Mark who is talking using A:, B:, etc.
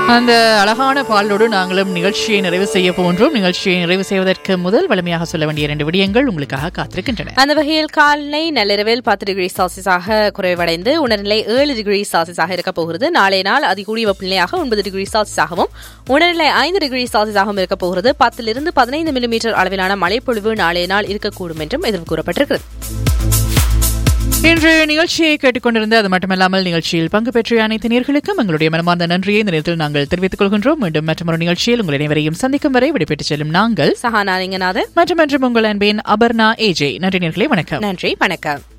A: அந்த அழகான பாடலோடு நாங்களும் நிகழ்ச்சியை நிறைவு செய்ய போன்றோம் நிகழ்ச்சியை நிறைவு செய்வதற்கு முதல் வலிமையாக சொல்ல வேண்டிய இரண்டு விடயங்கள் உங்களுக்காக காத்திருக்கின்றன
B: அந்த வகையில் காலை நள்ளிரவில் பத்து டிகிரி செல்சியஸாக குறைவடைந்து உணர்நிலை ஏழு டிகிரி செல்சியஸாக இருக்க போகிறது நாளை நாள் அதிகூடிய வெப்பநிலையாக ஒன்பது டிகிரி செல்சியஸாகவும் உணர்நிலை ஐந்து டிகிரி செல்சியஸாகவும் இருக்க போகிறது பத்திலிருந்து பதினைந்து மில்லிமீட்டர் அளவிலான மழைப்பொழிவு நாளைய நாள் இருக்கக்கூடும் என்றும் எதிர்ப்பு கூறப்பட்டிருக்கிறது
A: இன்று நிகழ்ச்சியை கேட்டுக்கொண்டிருந்த அது மட்டுமல்லாமல் நிகழ்ச்சியில் பங்கு பெற்ற அனைத்து நேர்களுக்கும் எங்களுடைய மனமார்ந்த நன்றியை இந்த நேரத்தில் நாங்கள் தெரிவித்துக் கொள்கின்றோம் மீண்டும் மற்றொரு நிகழ்ச்சியில் உங்கள் அனைவரையும் சந்திக்கும் வரை விடைபெற்றுச் செல்லும் நாங்கள்
B: சஹானா லிங்கநாதன்
A: மற்றும் மற்றும் உங்கள் அன்பின் அபர்ணா ஏஜே நன்றி நேர்களே வணக்கம்
B: நன்றி வணக்கம்